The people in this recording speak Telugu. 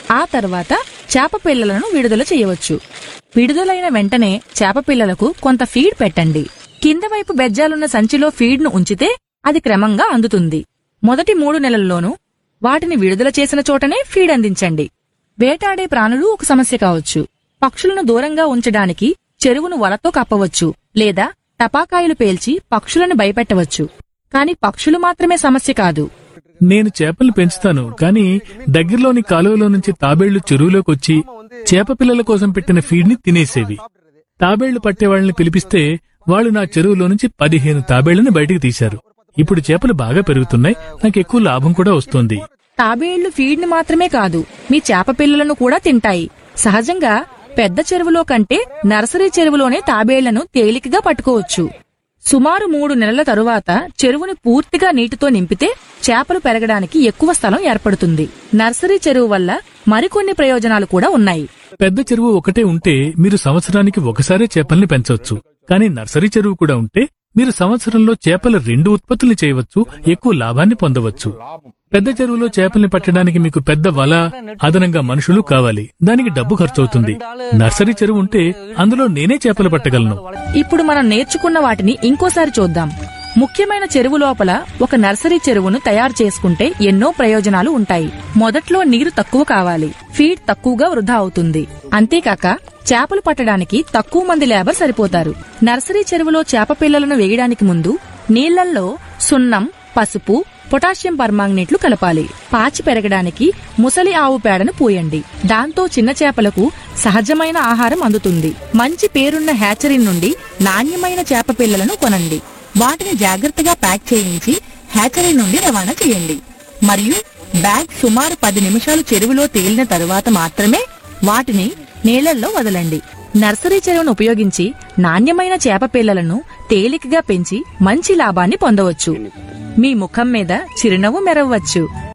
ఆ తర్వాత చేప పిల్లలను విడుదల చేయవచ్చు విడుదలైన వెంటనే చేప పిల్లలకు కొంత ఫీడ్ పెట్టండి కింద వైపు బెజ్జాలున్న సంచిలో ఫీడ్ను ఉంచితే అది క్రమంగా అందుతుంది మొదటి మూడు నెలల్లోనూ వాటిని విడుదల చేసిన చోటనే ఫీడ్ అందించండి వేటాడే ప్రాణులు ఒక సమస్య కావచ్చు పక్షులను దూరంగా ఉంచడానికి చెరువును వలతో కప్పవచ్చు లేదా టపాకాయలు పేల్చి పక్షులను భయపెట్టవచ్చు కాని పక్షులు మాత్రమే సమస్య కాదు నేను చేపలు పెంచుతాను కానీ దగ్గరలోని కాలువలో నుంచి తాబేళ్లు చెరువులోకి వచ్చి చేప పిల్లల కోసం పెట్టిన ఫీడ్ ని తినేసేవి తాబేళ్లు పట్టే వాళ్ళని పిలిపిస్తే వాళ్ళు నా చెరువులో నుంచి పదిహేను తాబేళ్లను బయటికి తీశారు ఇప్పుడు చేపలు బాగా పెరుగుతున్నాయి నాకు ఎక్కువ లాభం కూడా వస్తుంది తాబేళ్లు ఫీడ్ని మాత్రమే కాదు మీ చేప పిల్లలను కూడా తింటాయి సహజంగా పెద్ద చెరువులో కంటే నర్సరీ చెరువులోనే తాబేళ్లను తేలికగా పట్టుకోవచ్చు సుమారు మూడు నెలల తరువాత చెరువుని పూర్తిగా నీటితో నింపితే చేపలు పెరగడానికి ఎక్కువ స్థలం ఏర్పడుతుంది నర్సరీ చెరువు వల్ల మరికొన్ని ప్రయోజనాలు కూడా ఉన్నాయి పెద్ద చెరువు ఒకటే ఉంటే మీరు సంవత్సరానికి ఒకసారే చేపల్ని పెంచవచ్చు కానీ నర్సరీ చెరువు కూడా ఉంటే మీరు సంవత్సరంలో చేపల రెండు ఉత్పత్తులు చేయవచ్చు ఎక్కువ లాభాన్ని పొందవచ్చు పెద్ద చెరువులో చేపల్ని పట్టడానికి మీకు పెద్ద వల అదనంగా మనుషులు కావాలి దానికి డబ్బు ఖర్చవుతుంది నర్సరీ చెరువు ఉంటే అందులో నేనే చేపలు పట్టగలను ఇప్పుడు మనం నేర్చుకున్న వాటిని ఇంకోసారి చూద్దాం ముఖ్యమైన చెరువు లోపల ఒక నర్సరీ చెరువును తయారు చేసుకుంటే ఎన్నో ప్రయోజనాలు ఉంటాయి మొదట్లో నీరు తక్కువ కావాలి ఫీడ్ తక్కువగా వృధా అవుతుంది అంతేకాక చేపలు పట్టడానికి తక్కువ మంది లేబర్ సరిపోతారు నర్సరీ చెరువులో చేప పిల్లలను వేయడానికి ముందు నీళ్లల్లో సున్నం పసుపు పొటాషియం పర్మాంగనేట్లు కలపాలి పాచి పెరగడానికి ముసలి ఆవు పేడను పోయండి దాంతో చిన్న చేపలకు సహజమైన ఆహారం అందుతుంది మంచి పేరున్న హ్యాచరీ నుండి నాణ్యమైన చేప పిల్లలను కొనండి వాటిని జాగ్రత్తగా ప్యాక్ చేయించి హ్యాచరీ నుండి రవాణా చేయండి మరియు బ్యాగ్ సుమారు పది నిమిషాలు చెరువులో తేలిన తరువాత మాత్రమే వాటిని నీళ్లలో వదలండి నర్సరీ చెరువును ఉపయోగించి నాణ్యమైన చేప పిల్లలను తేలికగా పెంచి మంచి లాభాన్ని పొందవచ్చు మీ ముఖం మీద చిరునవ్వు మెరవవచ్చు